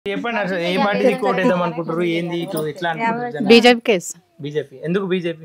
చెప్పండి అసలు ఏ పార్టీకి కోటేద్దాం అనుకుంటారు ఏంది ఇటు ఎట్లా అనుకుంటారు బీజేపీ కేసు బీజేపీ ఎందుకు బీజేపీ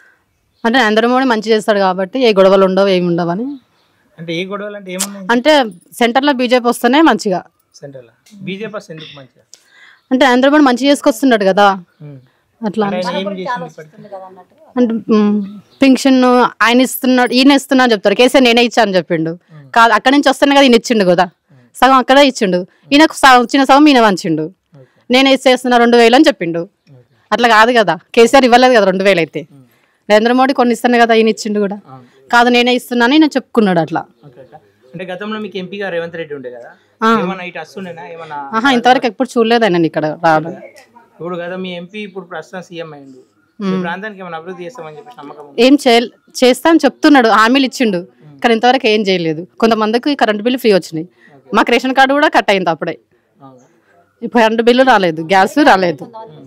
అంటే నరేంద్ర మోడీ మంచి చేస్తాడు కాబట్టి ఏ గొడవలు ఉండవు ఏమి ఉండవని అంటే ఏ గొడవలు అంటే ఏమున్నాయి అంటే సెంటర్లో బీజేపీ వస్తేనే మంచిగా సెంట్రల్ బీజేపీ అసలు ఎందుకు మంచిగా అంటే నరేంద్ర మోడీ మంచి చేసుకొస్తున్నాడు కదా ఉమ్. అట్లా అంటే ఆయన ఏం చేసింది ఇప్పటికి అంటే పింఛన్ ఆయన ఇస్తున్నాడు ఈయన ఇస్తున్నా అని చెప్తారు కేసీఆర్ నేనే ఇచ్చాను చెప్పిండు కాదు అక్కడి నుంచి వస్తానే కదా ఈయన ఇచ్చిండు కదా సగం అక్కడే ఇచ్చిండు ఈయనకు సగం చిన్న సగం ఈయన వంచిండు నేనే ఇచ్చేస్తున్నా రెండు వేలు అని చెప్పిండు అట్లా కాదు కదా కేసీఆర్ ఇవ్వలేదు కదా రెండు వేలు అయితే నరేంద్ర మోడీ కొన్ని ఇస్తాను కదా ఈయన ఇచ్చిండు కూడా కాదు నేనే ఇస్తున్నాను ఈయన చెప్పుకున్నాడు అట్లా ఓకే అక్క. అంటే గతంలో మీకు ఎంపీగా రేవంత్ రెడ్డి ఉండే కదా ఏమన్నా ఇటు వస్తుండేనా ఏమన్నా ఆహా ఇంతవరకు ఎప్పుడు చూడలేదు ఆయన ఇక్కడ రావడం ఇప్పుడు కదా మీ ఎంపీ ఇప్పుడు ప్రస్తుతం సీఎం అయిండు మీ ప్రాంతానికి ఏమైనా అభివృద్ధి చేస్తామని చెప్పి నమ్మకం ఉంది ఏం చేయ చేస్తా అని చెప్తున్నాడు హామీలు ఇచ్చిండు కానీ ఇంతవరకు ఏం చేయలేదు కొంతమందికి కరెంట్ బిల్లు ఫ్రీ వచ్చినాయి మాకు రేషన్ కార్డు కూడా కట్ అయింది అప్పుడే అవును. ఇప్పుడు కరెంట్ బిల్లు రాలేదు గ్యాస్ రాలేదు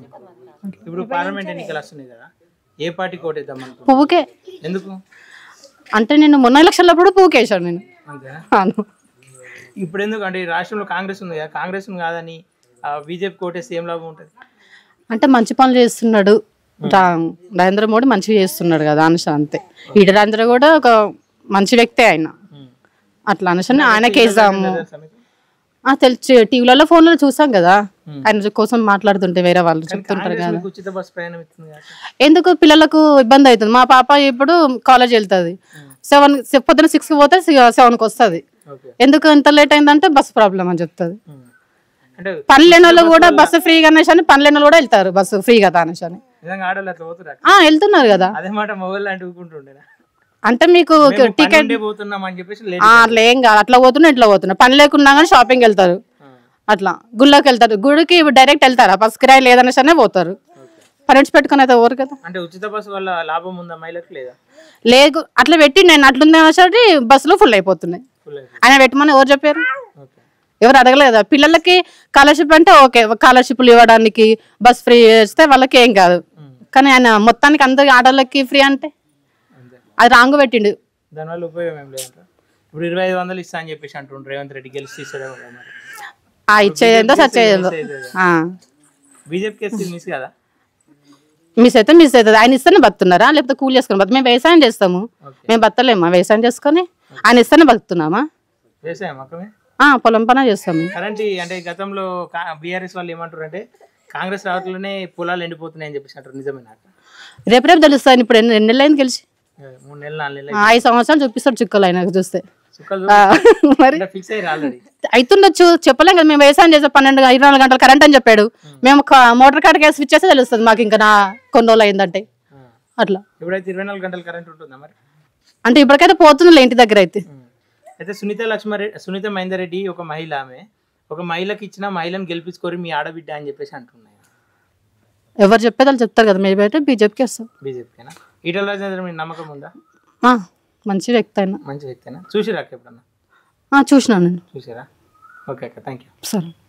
ఇప్పుడు పార్లమెంట్ ఎన్నికలు వస్తున్నాయి కదా ఏ పార్టీ కోటేద్దాం అనుకుంటున్నారు పువ్వుకే ఎందుకు అంటే నేను మొన్న ఎలక్షన్లప్పుడు పువ్వుకేసాను నేను అంతేనా అవును ఇప్పుడు ఎందుకు అంటే ఈ రాష్ట్రంలో కాంగ్రెస్ ఉంది కదా కాంగ్రెస్ ఉంది కాదని బీజేపీ కోటేస్తే ఏం లాభం ఉంటుంది అంటే మంచి పనులు చేస్తున్నాడు రా- నరేంద్ర మోడీ మంచిగా చేస్తున్నాడు కదా అనుష అంతే ఈడ నరేంద్ర కూడా ఒక మంచి వ్యక్తే ఆయన అట్లా అనుషని ఆయనకి వేసాము తెలుసా మీకు? ఆ, తెలుసు టీవీలలో ఫోన్లలో చూసాం కదా ఆయన కోసం మాట్లాడుతుంటే వేరే వాళ్ళు చెప్తుంటారు కాంగ్రెస్ కదా మీకు ఉచిత బస్ ప్రయాణం ఇస్తుంది కదా ఎందుకు పిల్లలకు ఇబ్బంది అవుతుంది మా పాప ఇప్పుడు కాలేజ్ వెళ్తుంది సెవెన్ పొద్దున సిక్స్కి పోతే సెవెన్కి వస్తుంది ఓకే ఎందుకు ఎంత లేట్ అయిందంటే బస్ ప్రాబ్లం అని చెప్తుంది అంటే పని లేని వాళ్ళు కూడా బస్సు ఫ్రీగా అనేసి అని పని లేని వాళ్ళు కూడా వెళ్తారు బస్సు ఫ్రీ కదా అనేసి అని నిజంగా ఆడవాళ్ళు అట్లా పోతున్నారు ఆ, వెళ్తున్నారు కదా అదే మాట మొబైల్ లాంటి ఊరుకుంటుండేనా అంటే మీకు టికెట్ ఉండే పోతున్నాం అని చెప్పేసి లేట్ ఆ, అట్లా ఏం కాదు అట్లా పోతున్నా ఇట్లా పోతున్నా పని లేకున్నా కానీ షాపింగ్ వెళ్తారు అట్లా గుళ్ళకి వెళ్తారు గుడికి డైరెక్ట్ వెళ్తారా బస్ కిరాయి లేదనేసి అనే పోతారు పని పెట్టుకుని అయితే పోరు కదా అంటే ఉచిత బస్సు వల్ల లాభం ఉందా మహిళలకు లేదా లేదు అట్లా పెట్టి నేను అట్లుంది అనేసరికి బస్సులు ఫుల్ అయిపోతున్నాయి ఫుల్ అయిపోయింది ఆయన పెట్టమని ఎవరు చెప్పారు ఓకే ఎవరు అడగలేదా పిల్లలకి స్కాలర్షిప్ అంటే ఓకే స్కాలర్షిప్లు ఇవ్వడానికి బస్ ఫ్రీ చేస్తే వాళ్ళకి ఏం కాదు కానీ ఆయన మొత్తానికి అందరికి ఆడవాళ్ళకి ఫ్రీ అంటే అంతే అది రాంగ్ పెట్టిండు దానివల్ల ఉపయోగం ఏం లేదంట ఇప్పుడు ఇరవై ఐదు వందలు ఇస్తా అని చెప్పేసి అంటుండ్రు రేవంత్ రెడ్డి గెలిచి ఇస్తాడేమో కదా మరి ఆ ఇచ్చేదేందో సచ్చేదేందో బీజేపీ కేసు మిస్ కదా మిస్ అయితే మిస్ అవుతుంది ఆయన ఇస్తేనే బతున్నారా లేకపోతే కూలి చేసుకుని బతు మేము వ్యవసాయం చేస్తాము మేము బతలేమా వ్యవసాయం చేసుకొని ఆయన ఇస్తేనే బతుకుతున్నామా వ్యవసాయం అక్కమే ఆ, పొలం పని చేస్తాము కరెంట్ అంటే గతంలో బీఆర్ఎస్ వాళ్ళు ఏమంటారు అంటే కాంగ్రెస్ రావట్లోనే పొలాలు ఎండిపోతున్నాయి అని చెప్పేసి అంటారు నిజమే నాకు రేపు రేపు తెలుస్తాను ఇప్పుడు ఎన్ని ఎన్ని నెలలు అయింది గెలిచి మూడు నెలలు నాలుగు నెలలు ఆ, ఐదు సంవత్సరాలు చూపిస్తాడు చుక్కలు ఆయన చూస్తే చుక్కలు ఆ, మరి ఫిక్స్ అయ్యారు ఆల్రెడీ అవుతుండొచ్చు చెప్పలేం కదా మేము వ్యవసాయం చేసే పన్నెండు ఇరవై నాలుగు గంటలు కరెంట్ అని చెప్పాడు మేము క- మోటార్ కార్డ్ కేసు స్విచ్ చేస్తే తెలుస్తుంది మాకు ఇంకా నా కొన్ని రోజులు అయిందంటే అట్లా ఇప్పుడైతే ఇరవై నాలుగు గంటలు కరెంట్ ఉంటుందా మరి అంటే ఇప్పటికైతే పోతుంది ఇంటి దగ్గర అయితే అయితే సునీత లక్ష్మారెడ్డి సునీత మహేందర్ రెడ్డి ఒక మహిళ ఆమె ఒక మహిళకి ఇచ్చిన మహిళను గెలిపించుకోరి మీ ఆడబిడ్డ అని చెప్పేసి అంటున్నాయి ఎవరు చెప్పేది వాళ్ళు చెప్తారు కదా మేబీ అయితే బీజేపీకి వస్తాం బీజేపీనా ఈటల రాజేంద్ర మీ నమ్మకం ఉందా ఆ, మంచి వ్యక్తి అయినా మంచి వ్యక్తేనా చూసిరా అక్క ఎప్పుడన్నా ఆ, చూసినాను నేను చూసారా ఓకే అక్క థ్యాంక్ యూ సరే